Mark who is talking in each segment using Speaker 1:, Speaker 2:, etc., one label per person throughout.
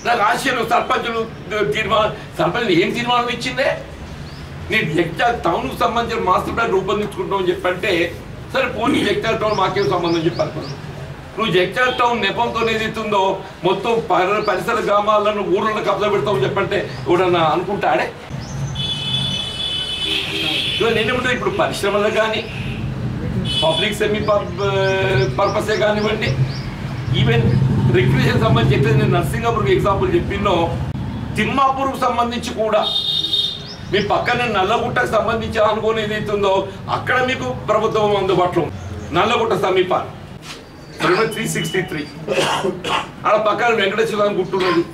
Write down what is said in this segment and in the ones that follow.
Speaker 1: నాకు ఆశయం సర్పంచులు తీర్మానం సర్పంచ్ ఏం తీర్మానం ఇచ్చిందే నేను జగిత్యాల టౌన్ సంబంధించిన మాస్టర్ ప్లాన్ రూపొందించుకుంటామని చెప్పంటే సరే పోనీ జగిత్యాల టౌన్ మాకేం సంబంధం చెప్పారు నువ్వు జగిత్యాల టౌన్ నెపంతో ఏదైతుందో మొత్తం పరి- పరిసర గ్రామాలను ఊర్లను కబ్జా పెడతామని చెప్పంటే ఎవడన్నా అనుకుంటాడే ఇదిగో నేనేమంటే ఇప్పుడు పరిశ్రమలకు కానీ పబ్లిక్ సెమీ పర్పసే కానివ్వండి ఈవెన్ రిక్రియేషన్ సంబంధించి చెప్పేది నేను నర్సింగాపూర్కి ఎగ్జాంపుల్ చెప్పినో తిమ్మాపూర్కు సంబంధించి కూడా మీ పక్కన నల్లగుట్టకు సంబంధించి అనుకోని ఏదైతుందో అక్కడ మీకు ప్రభుత్వం అందుబాటులో ఉంది. నల్లగుట్ట సమీపాలు త్రీ సిక్స్టీ త్రీ ఆడ పక్కన వెంకటేశ్వర గుట్టు ఉన్నది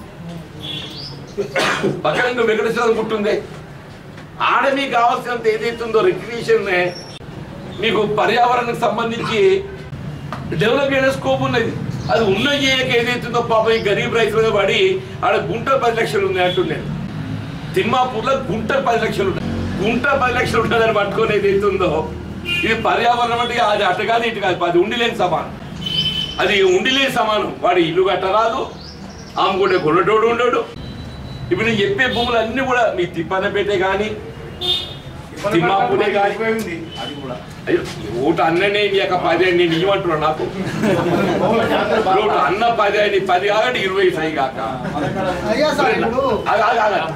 Speaker 1: పక్కన ఇంకా వెంకటేశ్వర గుట్టు ఉంది ఆడ మీకు కావాల్సినంత ఏదైతుందో రిక్రియేషన్ మీకు పర్యావరణకు సంబంధించి డెవలప్ చేయడం స్కోప్ ఉన్నది అది ఉన్న చేయక ఏదైతుందో పాపం ఈ గరీబ్ రైతులుగా పడి ఆడ గుంట పది లక్షలు ఉంది అంటున్నాను తిమ్మాపూర్లో గుంట పది లక్షలు ఉన్నాయి గుంట పది లక్షలు ఉంటుందని పట్టుకొని ఏదైతుందో ఇది పర్యావరణం అంటే అది అటు కాదు ఇటు కాదు అది ఉండిలేని సమానం అది ఉండిలేని సమానం వాడి ఇల్లు కట్టరాదు ఆమె కొనటోడు ఉండడు ఇప్పుడు నేను చెప్పే భూములు అన్ని కూడా మీ తిప్పనపేటే కానీ తిమ్మాపూరే కానీ
Speaker 2: అయిపోయింది అది కూడా
Speaker 1: అయ్యో ఓటు అన్ననే ఇక పది అని నేను ఇవ్వమంటున్నాను నాకు ఓటు అన్న పది అని పది కాకండి ఇరవై సై కాక
Speaker 3: అయ్యా సార్ ఇప్పుడు
Speaker 1: ఆగు, ఆగు, ఆగు.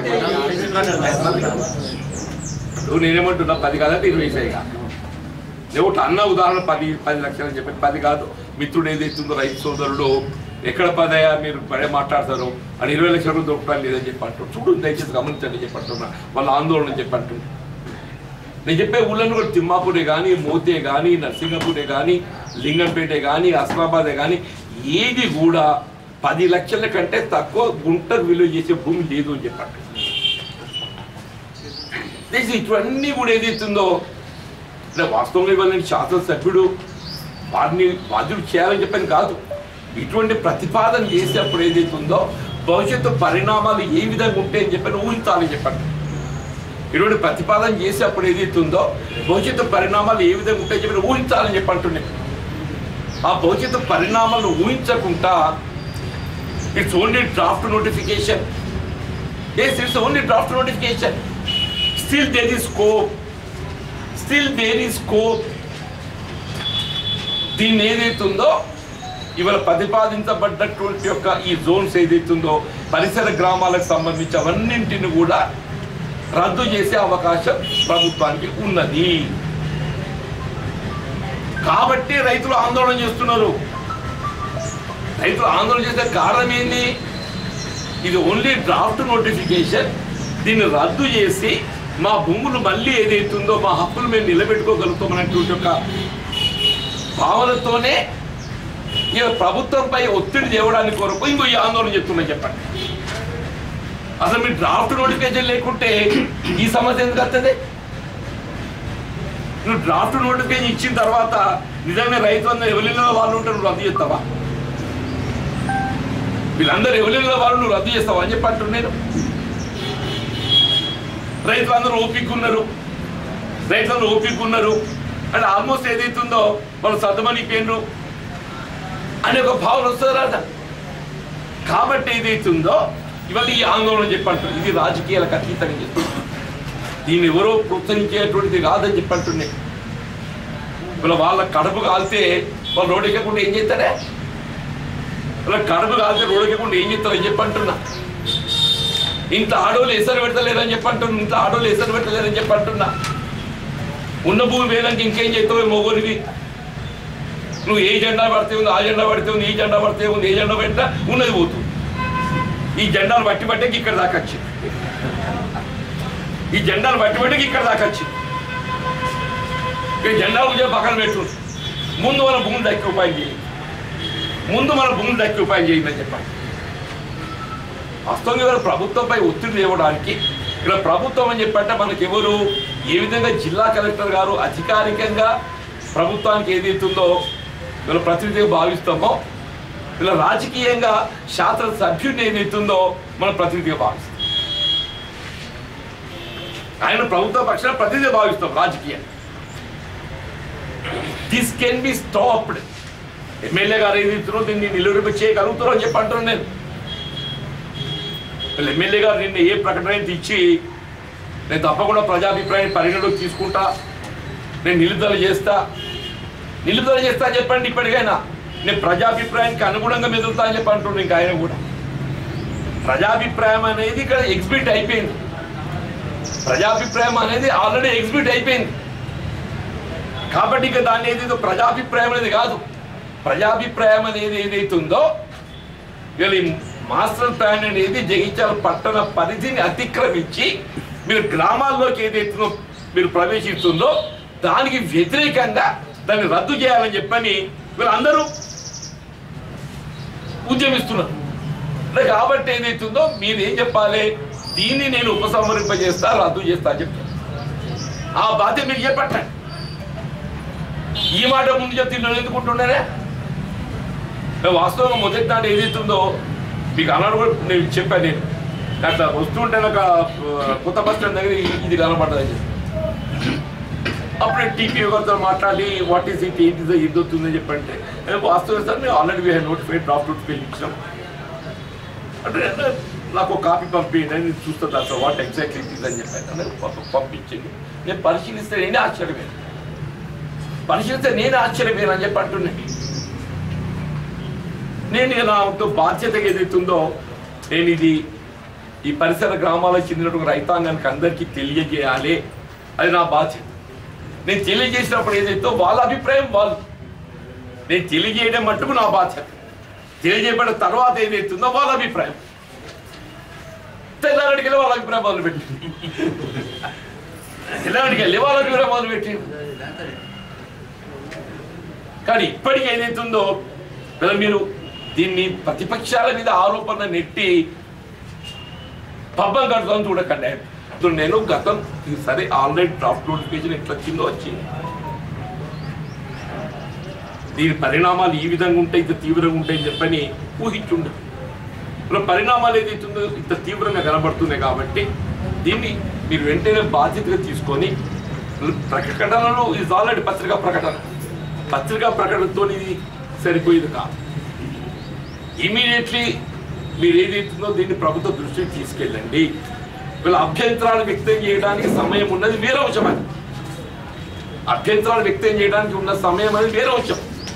Speaker 1: నువ్వు నేనేమంటున్నా పది కాదంటే ఇరవై సై కాక ఒకటి అన్న ఉదాహరణ పది పది లక్షలు అని చెప్పి పది కాదు మిత్రుడు ఏదైతుందో రైతు సోదరుడు ఎక్కడ పదయా మీరు పడే మాట్లాడతారు అని ఇరవై లక్షల రూపాయలు దొరకడం లేదని చెప్పి అంటారు చూడు దయచేసి గమనించండి చెప్పి అంటున్నా వాళ్ళ ఆందోళన చెప్పి అంటున్నా నేను చెప్పే ఊళ్ళను కూడా తిమ్మాపూరే కానీ మోతే కానీ నర్సింగపూరే కానీ లింగంపేటే కానీ అస్మాబాదే కానీ ఏది కూడా పది లక్షల కంటే తక్కువ గుంటకు విలువ చేసే భూమి లేదు అని చెప్పండి దయచేసి ఇటువన్నీ కూడా ఏదైతుందో అంటే వాస్తవంగా ఇవాళ నేను శాసనసభ్యుడు వారిని బాధ్యులు చేయాలని చెప్పని కాదు ఇటువంటి ప్రతిపాదన చేసేటప్పుడు ఏదైతుందో భవిష్యత్తు పరిణామాలు ఏ విధంగా ఉంటాయని చెప్పని ఊహించాలని చెప్పండి ఇటువంటి ప్రతిపాదన చేసేటప్పుడు ఏదైతుందో భవిష్యత్తు పరిణామాలు ఏ విధంగా ఉంటాయని చెప్పి ఊహించాలని చెప్పి అంటున్నాయి ఆ భవిష్యత్తు పరిణామాలను ఊహించకుండా it's only draft notification yes it's only draft notification still there is scope still there is scope దీన్ని ఏదైతుందో ఇవాళ ప్రతిపాదించబడ్డటువంటి యొక్క ఈ జోన్స్ ఏదైతుందో పరిసర గ్రామాలకు సంబంధించి అవన్నింటిని కూడా రద్దు చేసే అవకాశం ప్రభుత్వానికి ఉన్నది కాబట్టి రైతులు ఆందోళన చేస్తున్నారు రైతులు ఆందోళన చేసే కారణం ఏంది ఇది ఓన్లీ డ్రాఫ్ట్ నోటిఫికేషన్ దీన్ని రద్దు చేసి మా భూములు మళ్ళీ ఏదైతుందో మా హక్కులు మేము నిలబెట్టుకోగలుగుతాం అనేటువంటి ఒక భావనతోనే ఇక ప్రభుత్వంపై ఒత్తిడి తేవడానికి కొరకు ఇంకో ఈ ఆందోళన చెప్తున్నా చెప్పండి అసలు మీరు డ్రాఫ్ట్ నోటిఫికేషన్ లేకుంటే ఈ సమస్య ఎందుకు వస్తుంది నువ్వు డ్రాఫ్ట్ నోటిఫికేషన్ ఇచ్చిన తర్వాత నిజంగా రైతు అందరూ ఎవరిలో వాళ్ళు ఉంటే నువ్వు రద్దు చేస్తావా వీళ్ళందరూ ఎవరిలో వాళ్ళు నువ్వు రద్దు చేస్తావా అని చెప్పి అంటున్నాను రైతులందరూ ఓపిక ఉన్నారు రైతులందరూ ఓపిక ఉన్నారు అంటే ఆల్మోస్ట్ ఏదైతుందో వాళ్ళు సర్దమనిపోయినరు అనే ఒక భావన వస్తుంది రాదా కాబట్టి ఏదైతుందో ఇవాళ ఈ ఆందోళన చెప్పంటారు ఇది రాజకీయాలకు అతీతంగా చేస్తుంది దీన్ని ఎవరో ప్రోత్సహించేటువంటిది కాదని చెప్పంటున్నాయి ఇవాళ వాళ్ళ కడుపు కాలితే వాళ్ళు రోడ్డు ఎక్కకుండా ఏం చేస్తారే వాళ్ళ కడుపు కాలితే రోడ్డు ఎక్కకుండా ఏం చేస్తారని చెప్పంటున్నా ఇంత ఆడోళ్ళు ఎసరు పెడతలేరని చెప్పంటున్నా ఇంత ఆడోళ్ళు ఎసరు పెట్టలేరని చెప్పంటున్నా ఉన్న భూమి వేదానికి ఇంకేం చేస్తావు మొగోనివి నువ్వు ఏ జెండా పడితే ఉంది ఆ జెండా పడితే ఉంది ఈ జెండా పడితే ఉంది ఏ జెండా పెట్టినా ఉన్నది పోతుంది ఈ జెండాలు బట్టి బట్టకి ఇక్కడ దాకా వచ్చింది ఈ జెండాలు బట్టి బట్టకి ఇక్కడ దాకా వచ్చింది ఈ జెండాలు కొంచెం పక్కన పెట్టు ముందు మన భూమి దక్కి ఉపాయం చేయండి ముందు మన భూమి దక్కి ఉపాయం చేయండి చెప్పండి వాస్తవంగా ఇవాళ ప్రభుత్వంపై ఒత్తిడి తేవడానికి ఇక్కడ ప్రభుత్వం అని చెప్పంటే మనకి ఎవరు ఏ విధంగా జిల్లా కలెక్టర్ గారు అధికారికంగా ప్రభుత్వానికి ఏదైతుందో వీళ్ళ ప్రతినిధిగా భావిస్తామో ఇలా రాజకీయంగా శాస్త్ర సభ్యుడిని ఏదైతుందో మన ప్రతినిధిగా భావిస్తాం ఆయన ప్రభుత్వ పక్షాన ప్రతినిధిగా భావిస్తాం రాజకీయంగా this can be stopped MLA గారు ఏదైతున్నారో దీన్ని నిలువరింప చేయగలుగుతారో అని చెప్పి అంటున్నాను నేను వీళ్ళ ఎమ్మెల్యే గారు నిన్న ఏ ప్రకటన అయితే ఇచ్చి నేను తప్పకుండా ప్రజాభిప్రాయాన్ని పరిగణలోకి తీసుకుంటా నేను నిలుదల చేస్తా నిలుదల చేస్తా అని చెప్పండి ఇప్పటికైనా నేను ప్రజాభిప్రాయానికి అనుగుణంగా మెదులుతా అని చెప్పి అంటుండ్రు ఇంకా ఆయన కూడా ప్రజాభిప్రాయం అనేది ఇక్కడ ఎగ్జిబిట్ అయిపోయింది ప్రజాభిప్రాయం అనేది ఆల్రెడీ ఎగ్జిబిట్ అయిపోయింది కాబట్టి ఇక దాన్ని ఏదైతే ప్రజాభిప్రాయం అనేది కాదు ప్రజాభిప్రాయం అనేది ఏదైతే ఉందో వీళ్ళ ఈ మాస్టర్ ప్లాన్ అనేది జగిత్యాల పట్టణ పరిధిని అతిక్రమించి మీరు గ్రామాల్లోకి ఏదైతే మీరు ప్రవేశిస్తుందో దానికి వ్యతిరేకంగా దాన్ని రద్దు చేయాలని చెప్పని వీళ్ళందరూ ఉద్యమిస్తున్నారు అంటే కాబట్టి ఏదైతుందో మీరు ఏం చెప్పాలి దీన్ని నేను ఉపసంహరింపజేస్తా రద్దు చేస్తా అని చెప్తాను ఆ బాధ్యత మీరు చెప్పండి ఈ మాట ముందు చెప్తే నేను ఎందుకుంటున్నారే నేను వాస్తవంగా మొదటి నాడు ఏదైతుందో మీకు అన్నాడు కూడా నేను చెప్పాను నేను అట్లా వస్తుంటే నాకు ఆ, కొత్త బస్ స్టాండ్ దగ్గర ఇది- ఇది కనపడ్డది చెప్పి అప్పుడు టీపీ గారితో మాట్లాడి వాట్ ఈస్ ఇట్ ఏంటి ఇది ఇది వస్తుందని చెప్పంటే "ఏ, వాస్తవం సార్ మేము already we notified draft notification ఇచ్చాం అంటే నాకు ఒక కాపీ పంపించండి నేను చూస్తాను సార్ వాట్ ఎగ్జాక్ట్లీ ఇది అని చెప్పాను అంటే పంప- పంపించింది నేను పరిశీలిస్తే నేనే ఆశ్చర్యపోయాను పరిశీలిస్తే నేనే ఆశ్చర్యపోయాను అని చెప్పి అంటున్నాను నేను ఇక నాకు బాధ్యత ఏదైతుందో నేను ఇది ఈ పరిసర గ్రామాలకు చెందినటువంటి రైతాంగానికి అందరికీ తెలియజేయాలి అది నా బాధ్యత నేను తెలియజేసినప్పుడు ఏదైతే వాళ్ళ అభిప్రాయం వాళ్ళు నేను తెలియజేయడం మట్టుకు నా బాధ్యత తెలియజేయబడిన తర్వాత ఏదైతుందో వాళ్ళ అభిప్రాయం తెల్లారికి వెళ్ళి వాళ్ళ అభిప్రాయం మొదలు పెట్టింది తెల్లారికి వెళ్ళి వాళ్ళ అభిప్రాయం మొదలు పెట్టింది కానీ ఇప్పటికీ ఏదైతుందో ఇలా మీరు దీన్ని ప్రతిపక్షాల మీద ఆరోపణ నెట్టి పబ్బం కడతాను చూడకండి ఇప్పుడు నేను గతం ఇది సరే ఆల్రెడీ డ్రాఫ్ట్ నోటిఫికేషన్ ఎట్లా వచ్చిందో వచ్చింది దీని పరిణామాలు ఈ విధంగా ఉంటాయి ఇంత తీవ్రంగా ఉంటాయని చెప్పని ఊహించుండ ఇప్పుడు పరిణామాలు ఏదైతుందో ఇంత తీవ్రంగా కనబడుతున్నాయి కాబట్టి దీన్ని మీరు వెంటనే బాధ్యతగా తీసుకొని ప్రకటనలో ఇది ఆల్రెడీ పత్రికా ప్రకటన పత్రికా ప్రకటనతో ఇది సరిపోయేది కాదు ఇమీడియట్లీ మీరు ఏదైతుందో దీన్ని ప్రభుత్వ దృష్టికి తీసుకెళ్ళండి వీళ్ళ అభ్యంతరాలు వ్యక్తం చేయడానికి సమయం ఉన్నది వేరే అంశం అది అభ్యంతరాలు వ్యక్తం చేయడానికి ఉన్న సమయం అనేది వేరే అంశం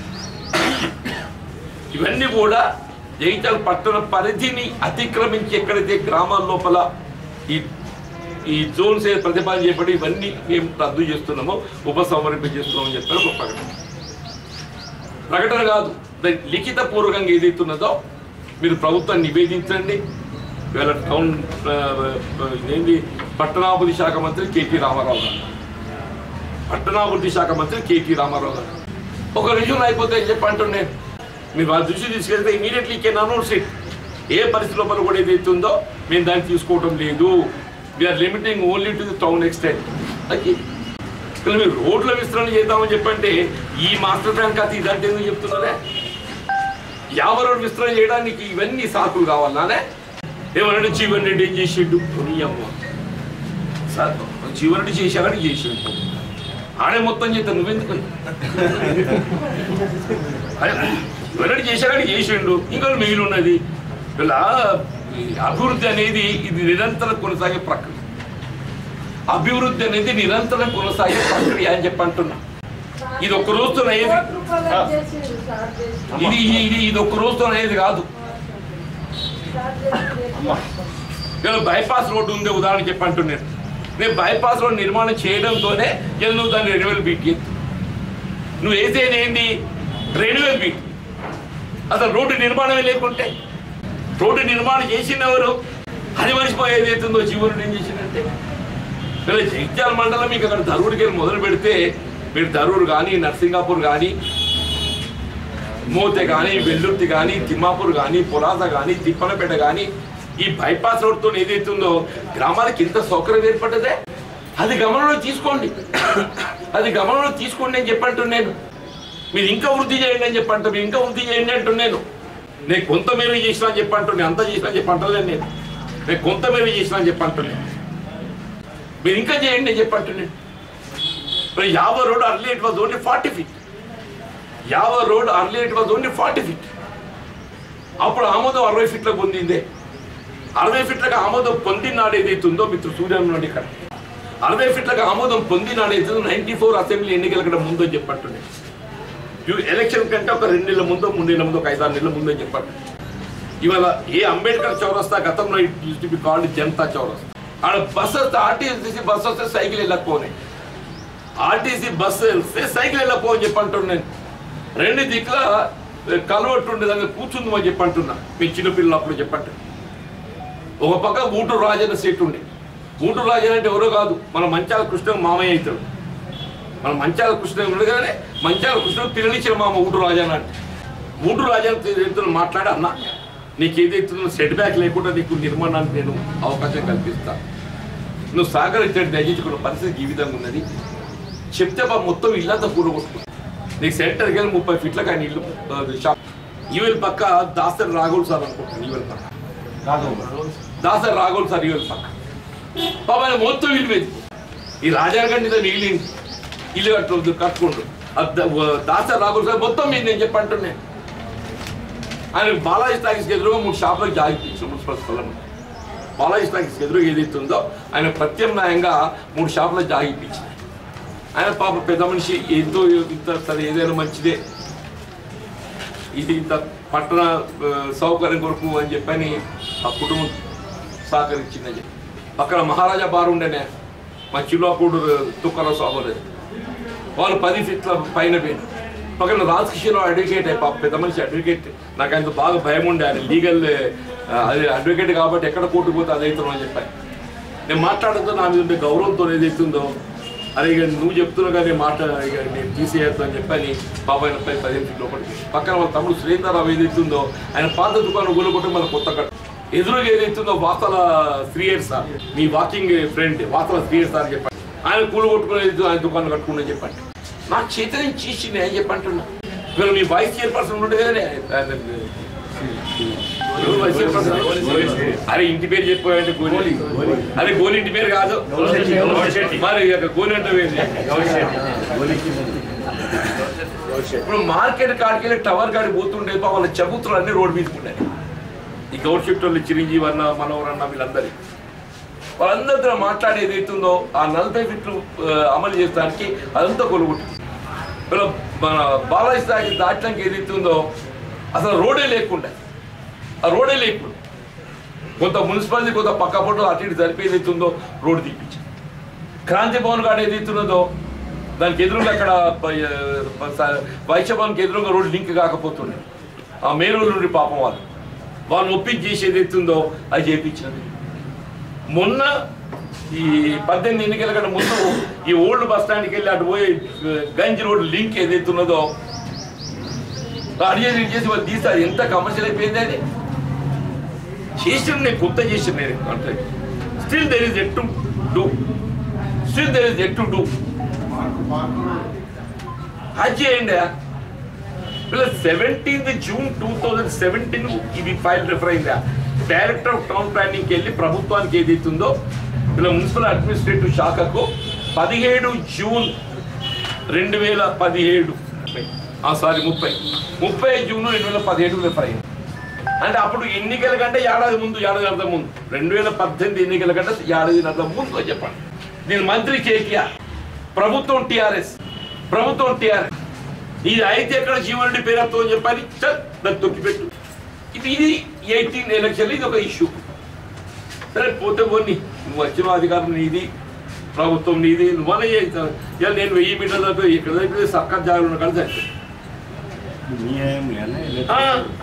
Speaker 1: ఇవన్నీ కూడా జగిత్యాల పట్టణ పరిధిని అతిక్రమించి ఎక్కడైతే గ్రామాల లోపల ఈ ఈ జోన్స్ ఏ ప్రతిపాదన చేయబడి ఇవన్నీ మేము రద్దు చేస్తున్నామో ఉపసంహరింప చేస్తున్నామని చెప్పారు ఒక ప్రకటన ప్రకటన కాదు దాని లిఖిత పూర్వకంగా ఏదైతున్నదో మీరు ప్రభుత్వాన్ని నివేదించండి ఇవాళ టౌన్ ఆ, ఆ, ఏంది పట్టణాభివృద్ధి శాఖ మంత్రి కేటీ రామారావు గారు పట్టణాభివృద్ధి శాఖ మంత్రి కేటీ రామారావు గారు ఒక రిజ్యూన్ అయిపోతే అని చెప్పి అంటున్నాను మీరు వాళ్ళ దృష్టి తీసుకెళ్తే ఇమీడియట్లీ కెన్ అనౌన్స్ ఇట్ ఏ పరిస్థితి లోపల కూడా ఏదైతే ఉందో మేము దాన్ని తీసుకోవటం లేదు we're limiting only to the town extent అది ఇక్కడ మీరు రోడ్ల విస్తరణ చేద్దామని చెప్పంటే ఈ మాస్టర్ ప్లాన్ కథ ఇదంటే ఎందుకు చెప్తున్నారే యాభై రోడ్ విస్తరణ చేయడానికి ఇవన్నీ సాకులు కావాలనే ఏమన్నాడు జీవన్ రెడ్డి ఏం చేసిండు నీ అమ్మ సార్ జీవన్ రెడ్డి చేశాడని చేసిండు ఆడే మొత్తం చేస్తా నువ్వెందుకు అరే, జీవన్ రెడ్డి చేశాడని చేసిండు ఇంకా మిగిలి ఉన్నది ఇలా ఈ అభివృద్ధి అనేది ఇది నిరంతరం కొనసాగే ప్రక్రియ అభివృద్ధి అనేది నిరంతరం కొనసాగే ప్రక్రియ అని చెప్పి అంటున్నా ఇది ఒక్క రోజుతో అయ్యేది ఇది ఇది ఇది ఒక్క రోజుతో అయ్యేది కాదు ఇలా బైపాస్ రోడ్డు ఉంది ఉదాహరణ చెప్పి అంటున్నాను నేను బైపాస్ రోడ్ నిర్మాణం చేయడంతోనే ఇలా నువ్వు దాన్ని రెండు వేలు బీట్ చేయి. నువ్వు వేసేది ఏంటి రెండు వేలు బీట్ అసలు రోడ్డు నిర్మాణమే లేకుంటే రోడ్డు నిర్మాణం చేసిన ఎవరు అది మర్చిపోయేది అవుతుందో జీవనుడు ఏం చేసిందంటే ఇలా జగిత్యాల మండలం మీకు అక్కడ ధరూరుకి వెళ్ళి మొదలు పెడితే మీరు ధరూరు కానీ నర్సింగాపూర్ కానీ మోతే కానీ వెల్లుర్తి కానీ తిమ్మాపూర్ కానీ పురాస కానీ తిప్పనపేట కానీ ఈ బైపాస్ రోడ్తో ఏదైతుందో గ్రామాలకు ఇంత సౌకర్యం ఏర్పడ్డదే అది గమనంలో తీసుకోండి అది గమనంలో తీసుకోండి అని చెప్పంటున్నాను మీరు ఇంకా వృద్ధి చేయండి అని చెప్పంట మీరు ఇంకా వృద్ధి చేయండి అంటున్నాను నేను కొంతమేర చేసిన అని చెప్పంటున్నాను అంత చేసిన అని చెప్పి అంటలేను నేను నేను కొంతమేర చేసిన అని చెప్పి అంటున్నాను మీరు ఇంకా చేయండి అని చెప్పి అంటున్నాను మరి యాభై road early it was only forty feet యాభై road early it was only forty feet అప్పుడు ఆమోదం అరవై ఫీట్లకు పొందిందే అరవై ఫీట్లకు ఆమోదం పొందినాడు ఏదైతుందో మిత్రుడు సూర్యం నుండి ఇక్కడ అరవై ఫీట్లకు ఆమోదం పొందినాడు ఏదైతుందో నైన్టీ ఫోర్ అసెంబ్లీ ఎన్నికల కంటే ముందు అని చెప్పట్టుండే యు- ఎలక్షన్ కంటే ఒక రెండు నెలల ముందు మూడు నెలల ముందు ఒక ఐదారు నెలల ముందు అని చెప్పట్టు ఇవాళ ఏ అంబేద్కర్ చౌరస్తా గతంలో ఇట్ బి కాల్డ్ జనతా చౌరస్తా ఆడ బస్ వస్తే ఆర్టీసీ బస్ వస్తే సైకిల్ వెళ్ళకపోనే ఆర్టీసీ బస్సు వెళ్తే సైకిల్ వెళ్ళకపో అని చెప్పి అంటున్నాను నేను రెండు దిక్కుల కలవట్టు ఉండే దాన్ని కూర్చుందామని చెప్పి అంటున్నా మీ చిన్నపిల్లలు అప్పుడు చెప్పండి ఒక పక్క ఊటూరు రాజన్న సీట్ ఉండే ఊటూరు రాజన్న అంటే ఎవరో కాదు మన మంచాల కృష్ణ మామయ్య అవుతాడు మన మంచాల కృష్ణ ఉండగానే మంచాల కృష్ణ పిల్లనిచ్చిన మామ ఊటూరు రాజన్న అంటే ఊటూరు రాజన్న మాట్లాడి అన్న నీకు ఏదైతుందో సెట్ బ్యాక్ లేకుండా నీకు నిర్మాణానికి నేను అవకాశం కల్పిస్తా నువ్వు సహకరించండి దయచేసుకున్న పరిస్థితి ఈ విధంగా ఉన్నది చెప్తే బా మొత్తం ఇల్లంతా కూడగొట్టుకో నీకు సెంటర్కి వెళ్ళి ముప్పై ఫీట్లకు ఆయన ఇల్లు ఆ, షాప్ ఈవెల్ పక్క దాసరి రాఘుల్ సార్ అనుకుంటాను ఈవెల్ పక్క దాసరి రాఘుల్ సార్ ఈవెల్ పక్క బాబా ఆయన మొత్తం ఇల్లు వేది ఈ రాజాగండి ఇదో మిగిలింది ఇల్లు కట్టు కట్టుకుంటు దాసరి రాఘుల్ సార్ మొత్తం మీద నేను చెప్పంటున్నాను ఆయన బాలాజీ టాకీస్కి ఎదురుగా మూడు షాపులకు జాగిపించారు మున్సిపల్ స్థలం బాలాజీ టాకీస్కి ఎదురుగా ఏదైతే ఉందో ఆయన ప్రత్యామ్నాయంగా మూడు షాపులకు జాగిపించారు ఆయన పాప పెద్ద మనిషి ఎంతో ఇంత సరే ఏదైనా మంచిదే ఇది ఇంత పట్టణ ఆ, సౌకర్యం కొరకు అని చెప్పని ఆ కుటుంబం సహకరించిందని చెప్పి అక్కడ మహారాజా బార్ ఉండేనే మా చిల్లాపూడు తుక్కల సాగలేదు వాళ్ళు పది ఫీట్ల పైన పోయిన పక్కన రాజ్ కిషోర్ అడ్వకేట్ పాప పెద్ద మనిషి అడ్వకేట్ నాకు అంత బాగా భయం ఉండే ఆయన లీగల్ అది అడ్వకేట్ కాబట్టి ఎక్కడ కోర్టుకు పోతే అది అవుతున్నాం అని చెప్పాను నేను మాట్లాడుతూ నా మీద ఉండే గౌరవంతో ఏదైతుందో అరే ఇక నువ్వు చెప్తున్నావు కానీ మాట ఇక నేను తీసేయద్దు అని చెప్పని బాబాయ్ పై పదిహేను ఫీట్ లోపలికి పక్కన వాళ్ళ తమ్ముడు సురేందర్రావు ఏదైతుందో ఆయన పాత దుకాణం ఊళ్ళకొట్టి మన కొత్త కట్ట ఎదురుగా ఏదైతుందో వాతల శ్రీయర్ సార్ మీ వాకింగ్ ఫ్రెండ్ వాతల శ్రీయర్ సార్ చెప్పండి ఆయన కూలు కొట్టుకునేది ఆయన దుకాణం కట్టుకుని చెప్పండి నా చేతిని చీసి నేను చెప్పంటున్నా ఇవాళ మీ వైస్ చైర్పర్సన్ ఉంటే కదనే ఆయన- ఎవరు వైస్ చైర్పర్సన్? అరే ఇంటి పేరు చెప్పాడంటే గోలి అరే గోలి ఇంటి పేరు కాదు మరి ఇక గోలి అంటే ఏంది? ఇప్పుడు మార్కెట్ కాడికి వెళ్ళి టవర్ కాడికి పోతుండే పాపం వాళ్ళ చబుతులు అన్ని రోడ్ మీద ఉన్నాయి ఈ గౌర్ షిఫ్ట్ వాళ్ళు చిరంజీవి అన్న మనోహర్ అన్న వీళ్ళందరి వాళ్ళందరితో మాట్లాడేది ఏదైతుందో ఆ నలభై ఫీట్లు ఆ, అమలు చేసడానికి అదంతా కొలుగుట్టు వీళ్ళ మన బాలాజీ స్థాయి దాటడానికి ఏదైతుందో అసలు రోడే లేకుండా ఆ రోడే లేకుండా కొంత మున్సిపాలిటీ కొంత పక్క పొట్టు అటు ఇటు జరిపి ఏదైతుందో రోడ్డు తీపించి క్రాంతి భవన్ కాడ ఏదైతున్నదో దానికి ఎదురుగా అక్కడ ప- స- వైశ్య భవన్కి ఎదురుగా రోడ్డు లింక్ కాకపోతుండే ఆ మేరూరు నుండి పాపం వాళ్ళు వాళ్ళు ఒప్పించి చేసి ఏదైతుందో అది చేయించినది మొన్న ఈ పద్దెనిమిది ఎన్నికల కంటే ముందు ఈ ఓల్డ్ బస్ స్టాండ్కి వెళ్ళి అటు పోయి గంజ్ రోడ్ లింక్ ఏదైతే ఉన్నదో అడిగేది ఇది చేసి వాళ్ళు తీస్తారు ఎంత కమర్షియల్ అయిపోయింది అది చేసిన నేను కొత్త చేసిన నేను అంటే still there is yet to do still there is yet to do అది చేయండి ఇలా seventeenth June two thousand seventeen ఇది ఫైల్ రిఫర్ అయిందా డైరెక్టర్ ఆఫ్ టౌన్ ప్లానింగ్కి వెళ్ళి ప్రభుత్వానికి ఏదైతుందో ఇలా మున్సిపల్ అడ్మినిస్ట్రేటివ్ శాఖకు పదిహేడు జూన్ రెండు వేల పదిహేడు సారీ ముప్పై ముప్పై జూన్ రెండు వేల పదిహేడు రిఫర్ అయింది అంటే అప్పుడు ఎన్నికల కంటే ఏడాది ముందు ఏడాది అర్థం ముందు రెండు వేల పద్దెనిమిది ఎన్నికల కంటే ఏడాది అర్థం ముందు అని చెప్పండి నేను మంత్రి కేటీఆర్ ప్రభుత్వం టిఆర్ఎస్ ప్రభుత్వం టిఆర్ఎస్ ఇది అయితే ఎక్కడ జీవనుడి పేరుతో అని చెప్పాలి చల్ దాన్ని తొక్కిపెట్టు ఇది ఇది ఎయిటీన్ ఎలక్షన్ ఇది ఒక ఇష్యూ సరే పోతే పోని నువ్వు వచ్చిన అధికారం నీది ప్రభుత్వం నీది నువ్వనే చేస్తావు ఇలా నేను వెయ్యి మీటర్ల దాకా ఇక్కడ దగ్గర సర్కార్ జాగ్రత్త ఉన్న కలిసి సరిపోయింది. ఆ,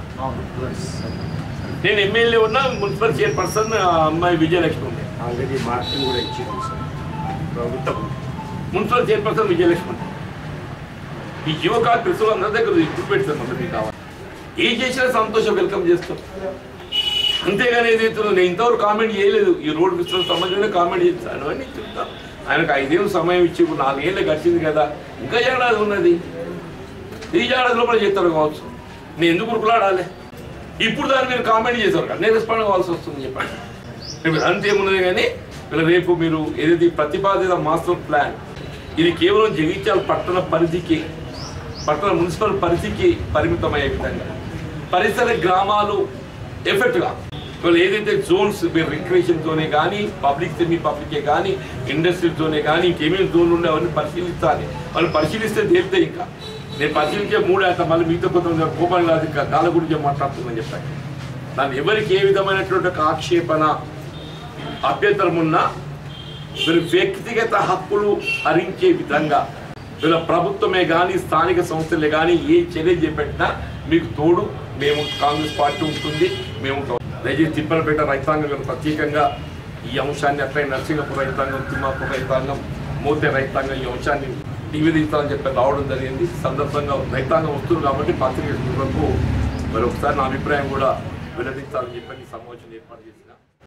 Speaker 1: నేను ఎమ్మెల్యే ఉన్నా మున్సిపల్ చైర్పర్సన్ ఆ అమ్మాయి విజయలక్ష్మి ఉండే
Speaker 2: ఆల్రెడీ మార్కింగ్ కూడా ఇచ్చింది సార్ ప్రభుత్వం
Speaker 1: మున్సిపల్ చైర్పర్సన్ విజయలక్ష్మి ఉండే ఈ యువ కాంగ్రెస్ అందరి దగ్గర ఇప్పుడు పెడతాం అన్నది మీకు కావాలి ఏం చేసినా సంతోషం వెల్కమ్ చేస్తాం అంతేగాని ఏదైతే నేను ఇంతవరకు కామెంట్ చేయలేదు ఈ రోడ్ విస్తరణ సంబంధించిన కామెంట్ చేస్తాను అని చెప్తాను ఆయనకు ఐదేళ్ళు సమయం ఇచ్చి ఇప్పుడు నాలుగేళ్ళు గడిచింది కదా ఇంకా ఏడాది ఉన్నది ఈ ఏడాది లోపల చేస్తారు కావచ్చు నేను ఎందుకు ఉరుకులాడాలి ఇప్పుడు దాన్ని మీరు కామెంట్ చేశారు కదా నేను రెస్పాండ్ కావాల్సి వస్తుంది చెప్పండి ఇప్పుడు అంతేమున్నది కానీ ఇలా రేపు మీరు ఏదైతే ఈ ప్రతిపాదిత మాస్టర్ ప్లాన్ ఇది కేవలం జగిత్యాల పట్టణ పరిధికి పట్టణ మున్సిపల్ పరిధికి పరిమితమయ్యే విధంగా పరిసర గ్రామాలు ఎఫెక్ట్గా వాళ్ళు ఏదైతే జోన్స్ మీరు రిక్రియేషన్ జోనే కానీ పబ్లిక్ సెమీ పబ్లికే కానీ ఇండస్ట్రియల్ జోనే కానీ ఇంకేమేమి జోన్లు ఉన్నాయి అవన్నీ పరిశీలించాలి వాళ్ళు పరిశీలిస్తే తేలితే ఇంకా నేను పరిశీలించే మూడు అంత మళ్ళీ మీతో కొంత కోపం కాదు ఇంకా గాల గురించి మాట్లాడుతుందని చెప్పాను దాన్ని ఎవరికి ఏ విధమైనటువంటి ఒక ఆక్షేపణ అభ్యంతరం ఉన్నా వీరు వ్యక్తిగత హక్కులు హరించే విధంగా వీళ్ళ ప్రభుత్వమే కానీ స్థానిక సంస్థలే కానీ ఏ చర్య చేపట్టినా మీకు తోడు మేము కాంగ్రెస్ పార్టీ ఉంటుంది మేము ఉంటాం దయచేసి తిప్పలపేట రైతాంగం గారు ప్రత్యేకంగా ఈ అంశాన్ని అట్లే నరసింగపురం రైతాంగం తిమ్మాపూర్ రైతాంగం మోతే రైతాంగం ఈ అంశాన్ని నివేదించాలని చెప్పి రావడం జరిగింది సందర్భంగా రైతాంగం వస్తుంది కాబట్టి పత్రిక మరి ఒకసారి నా అభిప్రాయం కూడా వినదించాలని చెప్పి ఈ సమావేశం ఏర్పాటు చేసిన